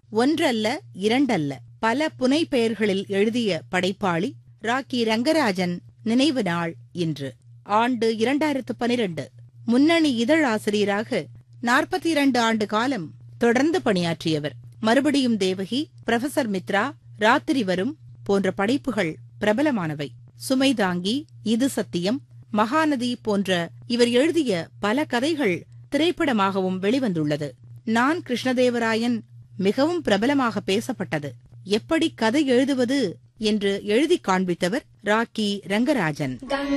ஒன்றல்ல இரண்டல்ல பல புனை பெயர்களில் எழுதிய படைப்பாளி ராக்கி ரங்கராஜன் நினைவு நாள் இன்று ஆண்டு இரண்டாயிரத்து பனிரெண்டு முன்னணி இதழாசிரியராக நாற்பத்தி இரண்டு ஆண்டு காலம் தொடர்ந்து பணியாற்றியவர் மறுபடியும் தேவகி புரொஃபசர் மித்ரா ராத்திரி வரும் போன்ற படைப்புகள் பிரபலமானவை சுமைதாங்கி இது சத்தியம் மகாநதி போன்ற இவர் எழுதிய பல கதைகள் திரைப்படமாகவும் வெளிவந்துள்ளது நான் கிருஷ்ணதேவராயன் மிகவும் பிரபலமாக பேசப்பட்டது எப்படி கதை எழுதுவது என்று எழுதி காண்பித்தவர் ராக்கி ரங்கராஜன் கங்கை